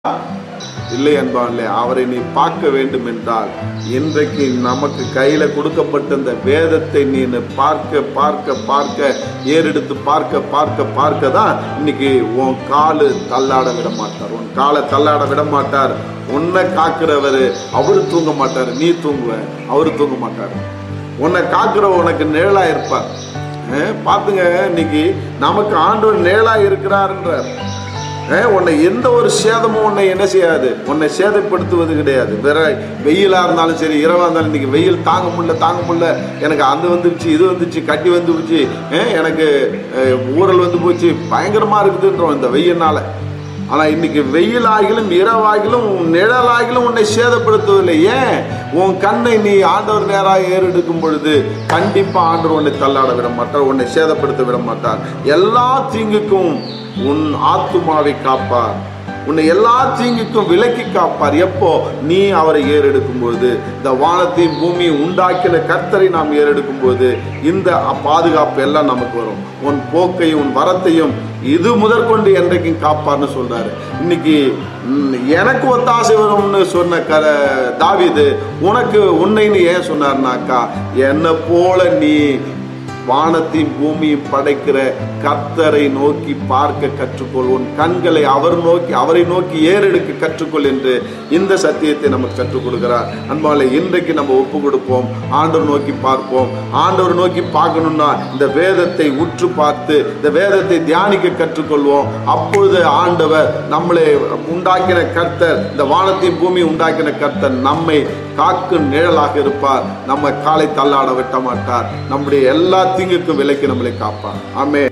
இல்லை என்பான்லே அவரை நீ பார்க்க வேண்டும் என்றால் இன்றைக்கு நமக்கு கையில கொடுக்கப்பட்ட இந்த வேதத்தை நீ பார்க்க பார்க்க பார்க்க ஏறெடுத்து பார்க்க பார்க்க பார்க்க தான் இன்னைக்கு உன் காலு தள்ளாட விட மாட்டார் உன் காலை தள்ளாட விட மாட்டார் உன்னை காக்கிறவர் அவரு தூங்க மாட்டார் நீ தூங்குவ அவரு தூங்க மாட்டார் உன்னை காக்கிற உனக்கு நிழலா இருப்பார் அஹ் பாத்துங்க இன்னைக்கு நமக்கு ஆண்டவர் நிழலா இருக்கிறார்ன்றார் அஹ் உன்னை எந்த ஒரு சேதமும் உன்னை என்ன செய்யாது உன்னை சேதப்படுத்துவது கிடையாது வேற வெயிலா இருந்தாலும் சரி இரவா இருந்தாலும் இன்னைக்கு வெயில் தாங்க முடியல தாங்க முடியல எனக்கு அது வந்துருச்சு இது வந்துச்சு கட்டி வந்து போச்சு அஹ் எனக்கு அஹ், ஊறல் வந்து போச்சு பயங்கரமா இருக்குதுன்றோம் இந்த வெயில்னால ஆனா இன்னைக்கு வெயிலாகிலும் இரவாகிலும் உன் நிழலாகிலும் உன்னை சேதப்படுத்துவதில்லை ஏன் உன் கண்ணை நீ ஆண்டவர் நேராக ஏறெடுக்கும் பொழுது கண்டிப்பா ஆண்டவர் உன்னை தள்ளாட விட மாட்டார் உன்னை சேதப்படுத்த விட மாட்டார் எல்லா தீங்குக்கும் உன் ஆத்துமாவை காப்பார் உன்னை எல்லா தீங்குக்கும் விலக்கி காப்பார் எப்போ நீ அவரை ஏறெடுக்கும் பொழுது இந்த வானத்தையும் பூமியும் உண்டாக்கின கர்த்தரை நாம் ஏறெடுக்கும் போது இந்த பாதுகாப்பு எல்லாம் நமக்கு வரும் உன் போக்கையும் உன் வரத்தையும் இது முதற்கொண்டு என்றைக்கும் காப்பார்னு சொல்றாரு இன்னைக்கு ம், எனக்கு ஒத்தாசை வரும்னு சொன்ன க தாவீது உனக்கு உன்னைன்னு ஏன் சொன்னார்னாக்கா என்னை போல நீ வானத்தையும் பூமியும் படைக்கிற கர்த்தரை நோக்கி பார்க்க கற்றுக்கொள் உன் கண்களை அவர் நோக்கி அவரை நோக்கி ஏறெடுக்க கற்றுக்கொள் என்று இந்த சத்தியத்தை நமக்கு கற்றுக் கொடுக்கிறார் அன்பாலே இன்றைக்கு நம்ம ஒப்பு கொடுப்போம் ஆண்டவர் நோக்கி பார்ப்போம் ஆண்டவர் நோக்கி பார்க்கணும்னா இந்த வேதத்தை உற்று பார்த்து இந்த வேதத்தை தியானிக்க கற்றுக்கொள்வோம் அப்பொழுது ஆண்டவர் நம்மளை உண்டாக்கின கர்த்தர் இந்த வானத்தையும் பூமியும் உண்டாக்கின கர்த்தர் நம்மை காக்கும் நிழலாக இருப்பார் நம்ம காலை தள்ளாட விட்ட மாட்டார் நம்முடைய எல்லா தீங்குக்கும் விலைக்கு நம்மளை காப்பார் ஆமே